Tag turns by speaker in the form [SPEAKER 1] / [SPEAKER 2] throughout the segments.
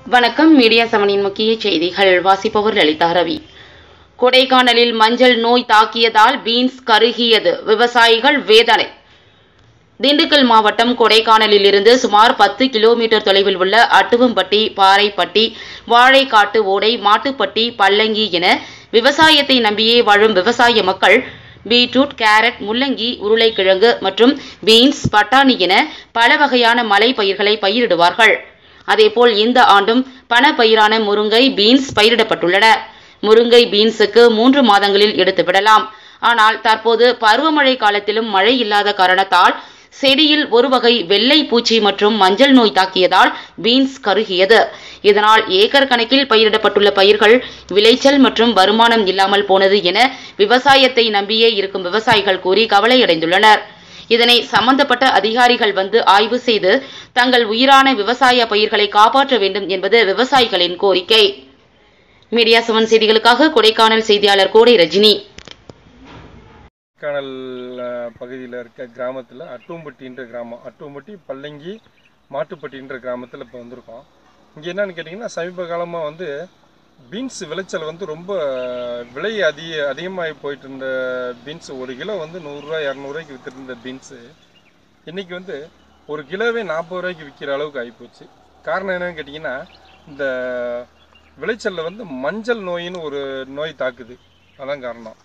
[SPEAKER 1] வணக்கம் மீடியா செவனின் முக்கிய செய்திகள் வாசிப்பவர் லலிதா ரவி கொடைக்கானலில் மஞ்சள் நோய் தாக்கியதால் பீன்ஸ் கருகியது விவசாயிகள் வேதனை திண்டுக்கல் மாவட்டம் கொடைக்கானலில் இருந்து சுமார் பத்து கிலோமீட்டர் தொலைவில் உள்ள அட்டுவம்பட்டி பாறைப்பட்டி வாழைக்காட்டு ஓடை மாட்டுப்பட்டி பல்லங்கி என விவசாயத்தை நம்பியே வாழும் விவசாய மக்கள் பீட்ரூட் கேரட் முள்ளங்கி உருளைக்கிழங்கு மற்றும் பீன்ஸ் பட்டாணி என பல வகையான மலை பயிர்களை பயிரிடுவார்கள் அதேபோல் இந்த ஆண்டும் பணப்பயிரான முருங்கை பீன்ஸ் பயிரிடப்பட்டுள்ளன முருங்கை பீன்ஸுக்கு மூன்று மாதங்களில் எடுத்துவிடலாம் ஆனால் தற்போது பருவமழை காலத்திலும் மழை இல்லாத காரணத்தால் செடியில் ஒரு வகை வெள்ளை பூச்சி மற்றும் மஞ்சள் நோய் தாக்கியதால் பீன்ஸ் கருகியது இதனால் ஏக்கர் கணக்கில் பயிரிடப்பட்டுள்ள பயிர்கள் விளைச்சல் மற்றும் வருமானம் இல்லாமல் போனது என விவசாயத்தை நம்பியே இருக்கும் விவசாயிகள் கூறி கவலையடைந்துள்ளனர் இதனை சம்பந்தப்பட்ட அதிகாரிகள் வந்து ஆய்வு செய்து தங்கள் உயிரான விவசாய பயிர்களை காப்பாற்ற வேண்டும் என்பது விவசாயிகளின் கோரிக்கை மீடியா செவன் செய்திகளுக்காக கொடைக்கானல் செய்தியாளர் கோடை ரஜினி
[SPEAKER 2] கொடைக்கானல் பகுதியில் இருக்க கிராமத்தில் அட்டுவம்பட்டின்ற கிராமம் அட்டுவம்பட்டி பல்லங்கி மாட்டுப்பட்டின்ற கிராமத்தில் இப்போ வந்திருக்கோம் இங்கே என்னன்னு கேட்டிங்கன்னா சமீப காலமாக வந்து பீன்ஸ் விளைச்சல் வந்து ரொம்ப விலை அதிக அதிகமாகி போயிட்டு இருந்த பீன்ஸ் ஒரு கிலோ வந்து நூறுரூவா இரநூறுவாய்க்கு விற்றுருந்த பீன்ஸு இன்றைக்கி வந்து ஒரு கிலோவே நாற்பது ரூபாய்க்கு விற்கிற அளவுக்கு ஆகிப்போச்சு காரணம் என்னன்னு கேட்டிங்கன்னா இந்த விளைச்சலில் வந்து மஞ்சள் நோயின்னு ஒரு நோய் தாக்குது அதான் காரணம்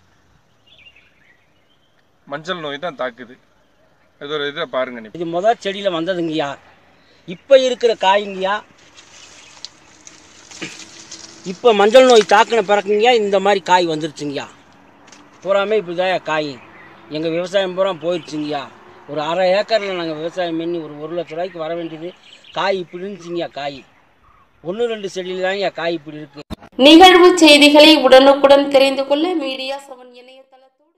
[SPEAKER 2] மஞ்சள் நோய் தான் தாக்குது இது ஒரு இதை பாருங்க நீ
[SPEAKER 3] இது முதல் செடியில் வந்ததுங்கய்யா இப்போ இருக்கிற காய்ங்கய்யா இப்போ மஞ்சள் நோய் தாக்கின பிறக்குங்கய்யா இந்த மாதிரி காய் வந்துருச்சுங்கய்யா பூராமே இப்படி தான் காய் எங்கள் விவசாயம் பூரா போயிடுச்சுங்கய்யா ஒரு அரை ஏக்கரில் நாங்கள் விவசாயம் பண்ணி ஒரு ஒரு லட்ச ரூபாய்க்கு வர வேண்டியது காய் இப்படி இருந்துச்சுங்கய்யா காய் ஒன்று ரெண்டு செடியில் தாங்கய்யா காய் இப்படி இருக்குது
[SPEAKER 1] நிகழ்வு செய்திகளை உடனுக்குடன் தெரிந்து கொள்ள மீடியா செவன் இணையதளத்தோடு